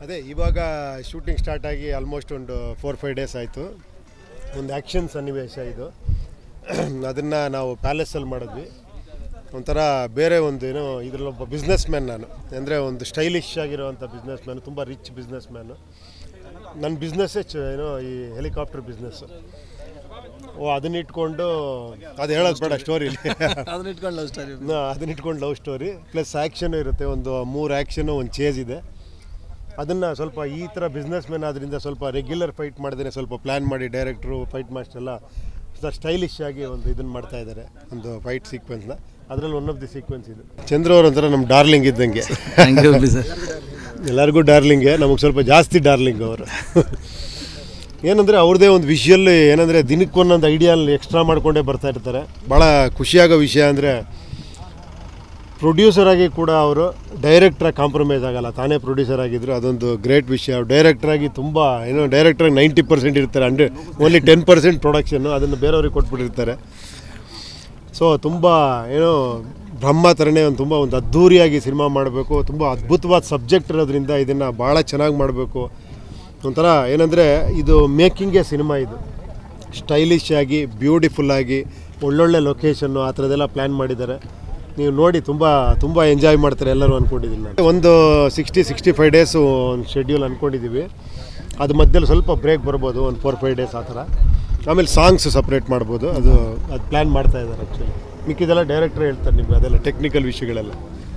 ಅದೇ ಇವಾಗ shooting start ಆಗಿ ಆಲ್ಮೋಸ್ಟ್ ಒಂದು ಫೋರ್ ಫೈವ್ ಡೇಸ್ ಆಯಿತು ಒಂದು ಆ್ಯಕ್ಷನ್ ಸನ್ನಿವೇಶ ಇದು ಅದನ್ನು ನಾವು ಪ್ಯಾಲೇಸಲ್ಲಿ ಮಾಡಿದ್ವಿ ಒಂಥರ ಬೇರೆ ಒಂದು ಏನೋ ಇದರಲ್ಲಿ ಒಬ್ಬ ಬಿಸ್ನೆಸ್ ಮ್ಯಾನ್ ನಾನು ಅಂದರೆ ಒಂದು ಸ್ಟೈಲಿಶ್ ಆಗಿರುವಂಥ ಬಿಸ್ನೆಸ್ ಮ್ಯಾನ್ ತುಂಬ ರಿಚ್ ಬಿಸ್ನೆಸ್ ಮ್ಯಾನು ನನ್ನ ಬಿಸ್ನೆಸ್ಸೇ ಚ ಏನೋ ಈ ಹೆಲಿಕಾಪ್ಟರ್ ಬಿಸ್ನೆಸ್ಸು ಓ ಅದನ್ನ ಇಟ್ಕೊಂಡು ಅದು ಹೇಳೋದು ಬೇಡ ಸ್ಟೋರಿಲಿ ಅದನ್ನ ಇಟ್ಕೊಂಡು ಲವ್ ಸ್ಟೋರಿ ಅದನ್ನ ಇಟ್ಕೊಂಡು ಲವ್ ಸ್ಟೋರಿ ಪ್ಲಸ್ ಆ್ಯಕ್ಷನು ಇರುತ್ತೆ ಒಂದು ಮೂರು ಆ್ಯಕ್ಷನು ಒಂದು ಚೇಜ್ ಇದೆ ಅದನ್ನು ಸ್ವಲ್ಪ ಈ ಥರ ಬಿಸ್ನೆಸ್ ಮ್ಯಾನ್ ಆದ್ದರಿಂದ ಸ್ವಲ್ಪ ರೆಗ್ಯುಲರ್ ಫೈಟ್ ಮಾಡಿದ್ರೆ ಸ್ವಲ್ಪ ಪ್ಲ್ಯಾನ್ ಮಾಡಿ ಡೈರೆಕ್ಟ್ರು ಫೈಟ್ ಮಾಸ್ಟರ್ ಎಲ್ಲ ಸ್ಟೈಲಿಶ್ ಆಗಿ ಒಂದು ಇದನ್ನು ಮಾಡ್ತಾ ಇದ್ದಾರೆ ಒಂದು ಫೈಟ್ ಸೀಕ್ವೆನ್ಸ್ನ ಅದರಲ್ಲಿ ಒನ್ ಆಫ್ ದಿ ಸೀಕ್ವೆನ್ಸ್ ಇದು ಚಂದ್ರ ಅವ್ರ ಒಂಥರ ನಮ್ಮ ಡಾರ್ಲಿಂಗ್ ಇದ್ದಂಗೆ ಥ್ಯಾಂಕ್ ಯು ಸರ್ ಎಲ್ಲರಿಗೂ ಡಾರ್ಲಿಂಗೆ ನಮಗೆ ಸ್ವಲ್ಪ ಜಾಸ್ತಿ ಡಾರ್ಲಿಂಗ್ ಅವರು ಏನಂದರೆ ಅವ್ರದ್ದೇ ಒಂದು ವಿಷುವಲ್ ಏನಂದರೆ ದಿನಕ್ಕೆ ಒಂದೊಂದು ಐಡಿಯಲ್ಲಿ ಎಕ್ಸ್ಟ್ರಾ ಮಾಡ್ಕೊಂಡೇ ಬರ್ತಾ ಇರ್ತಾರೆ ಭಾಳ ಖುಷಿಯಾಗೋ ವಿಷಯ ಅಂದರೆ ಪ್ರೊಡ್ಯೂಸರ್ ಆಗಿ ಕೂಡ ಅವರು ಡೈರೆಕ್ಟ್ರಾಗಿ ಕಾಂಪ್ರಮೈಸ್ ಆಗಲ್ಲ ತಾನೇ ಪ್ರೊಡ್ಯೂಸರ್ ಆಗಿದ್ರು ಅದೊಂದು ಗ್ರೇಟ್ ವಿಷಯ ಡೈರೆಕ್ಟ್ರಾಗಿ ತುಂಬ ಏನೋ ಡೈರೆಕ್ಟ್ರಾಗಿ ನೈಂಟಿ ಪರ್ಸೆಂಟ್ ಇರ್ತಾರೆ ಹಂಡ್ರೆಡ್ ಓನ್ಲಿ ಟೆನ್ ಪರ್ಸೆಂಟ್ ಪ್ರೊಡಕ್ಷನ್ನು ಅದನ್ನು ಬೇರೆಯವ್ರಿಗೆ ಕೊಟ್ಬಿಟ್ಟಿರ್ತಾರೆ ಸೊ ತುಂಬ ಏನೋ ಬ್ರಹ್ಮ ಥರನೇ ಒಂದು ತುಂಬ ಒಂದು ಅದ್ಧೂರಿಯಾಗಿ ಸಿನಿಮಾ ಮಾಡಬೇಕು ತುಂಬ ಅದ್ಭುತವಾದ ಸಬ್ಜೆಕ್ಟ್ ಇರೋದ್ರಿಂದ ಇದನ್ನು ಭಾಳ ಚೆನ್ನಾಗಿ ಮಾಡಬೇಕು ಒಂಥರ ಏನಂದರೆ ಇದು ಮೇಕಿಂಗೇ ಸಿನಿಮಾ ಇದು ಸ್ಟೈಲಿಶ್ ಆಗಿ ಬ್ಯೂಟಿಫುಲ್ ಆಗಿ ಒಳ್ಳೊಳ್ಳೆ ಲೊಕೇಶನ್ನು ಆ ಥರದ್ದೆಲ್ಲ ಪ್ಲ್ಯಾನ್ ಮಾಡಿದ್ದಾರೆ ನೀವು ನೋಡಿ ತುಂಬ ತುಂಬ ಎಂಜಾಯ್ ಮಾಡ್ತಾರೆ ಎಲ್ಲರೂ ಅಂದ್ಕೊಂಡಿದ್ದೀನಿ ನಾನು ಒಂದು ಸಿಕ್ಸ್ಟಿ ಸಿಕ್ಸ್ಟಿ ಫೈವ್ ಡೇಸು ಒಂದು ಶೆಡ್ಯೂಲ್ ಅಂದ್ಕೊಂಡಿದ್ದೀವಿ ಅದು ಮಧ್ಯದಲ್ಲಿ ಸ್ವಲ್ಪ ಬ್ರೇಕ್ ಬರ್ಬೋದು ಒಂದು ಫೋರ್ ಫೈವ್ ಡೇಸ್ ಆ ಥರ ಆಮೇಲೆ ಸಾಂಗ್ಸ್ ಸಪ್ರೇಟ್ ಮಾಡ್ಬೋದು ಅದು ಅದು ಪ್ಲ್ಯಾನ್ ಮಾಡ್ತಾ ಇದ್ದಾರೆ ಆ್ಯಕ್ಚುಲಿ ಮಿಕ್ಕಿದೆಲ್ಲ ಡೈರೆಕ್ಟ್ರೇ ಹೇಳ್ತಾರೆ ನಿಮಗೆ ಅದೆಲ್ಲ ಟೆಕ್ನಿಕಲ್ ವಿಷಯಗಳೆಲ್ಲ